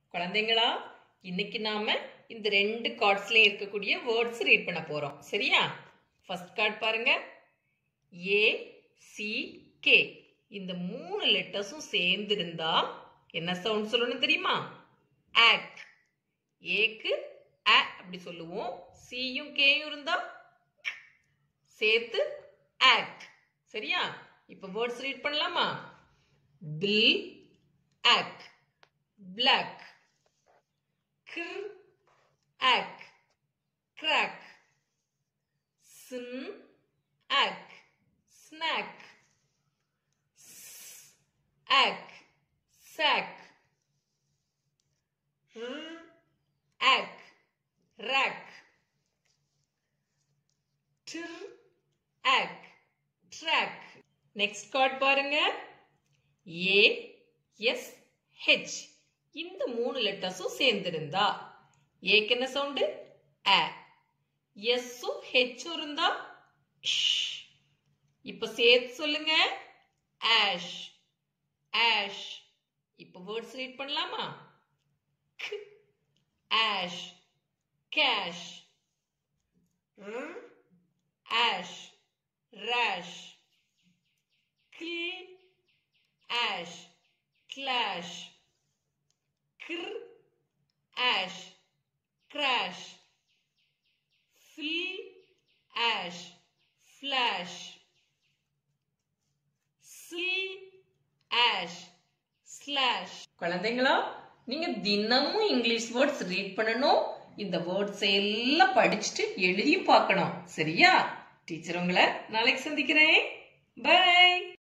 குழந்தைங்களா இன்னைக்கு நாம இந்த ரெண்டு கார்ட்ஸ்லயும் இருக்கக்கூடிய வேர்ட்ஸ் ரீட் பண்ண போறோம் சரியா ஃபர்ஸ்ட் கார்டு பாருங்க ஏ சி கே இந்த மூணு லெட்டர்ஸும் சேர்ந்து இருந்தா என்ன சவுண்ட் சொல்லணும் தெரியுமா ஆக் ஏக்கு அ அப்படி சொல்லுவோம் சியும் கேயும் இருந்தா சேர்த்து ஆக் சரியா இப்போ வேர்ட்ஸ் ரீட் பண்ணலாமா பில் ஆக் black kr ak crack sin ak snack s ak sack r ak rack tr ak track next card பாருங்க ஏ எஸ் ஹெச் இந்த மூணு லெட்டர்ஸும் சேர்ந்திருந்தா ஏக்கு என்ன சவுண்டு அ எஸ்ஸும் ஹெச்சும் இருந்தா ஷ். இப்ப சேர்த்து சொல்லுங்க ஆஷ் ஆஷ் இப்ப வேர்ட்ஸ் ரீட் பண்ணலாமா க் ஆஷ் கேஷ் ர் ஆஷ் ரேஷ் கில் ash clash kr ash crash fill ash flash sil ash slash குழந்தைங்களா நீங்க தினமும் இங்கிலீஷ் வேர்ட்ஸ் ரீட் பண்ணணும் இந்த வேர்ட்ஸ் எல்லாம் படிச்சுட்டு எழுதியும் பார்க்கணும் சரியா டீச்சர் உங்களை நாளைக்கு சந்திக்கிறேன் பை